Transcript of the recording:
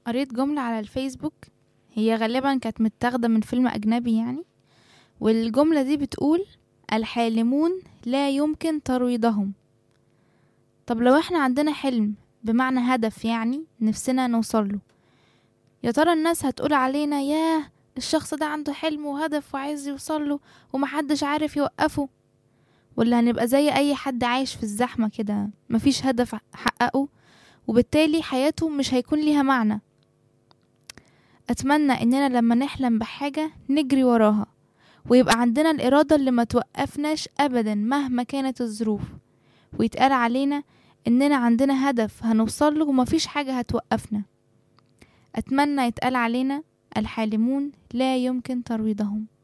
قريت جملة على الفيسبوك هي غالبا كانت متاخدة من فيلم أجنبي يعني والجملة دي بتقول الحالمون لا يمكن ترويضهم طب لو احنا عندنا حلم بمعنى هدف يعني نفسنا نوصله يا ترى الناس هتقول علينا ياه الشخص ده عنده حلم وهدف وعايز يوصله ومحدش عارف يوقفه ولا هنبقى زي أي حد عايش في الزحمة كده مفيش هدف حققه وبالتالي حياته مش هيكون ليها معنى أتمنى إننا لما نحلم بحاجة نجري وراها ويبقى عندنا الإرادة اللي ما توقفناش أبدا مهما كانت الظروف ويتقال علينا إننا عندنا هدف هنوصله ومفيش حاجة هتوقفنا أتمنى يتقال علينا الحالمون لا يمكن ترويضهم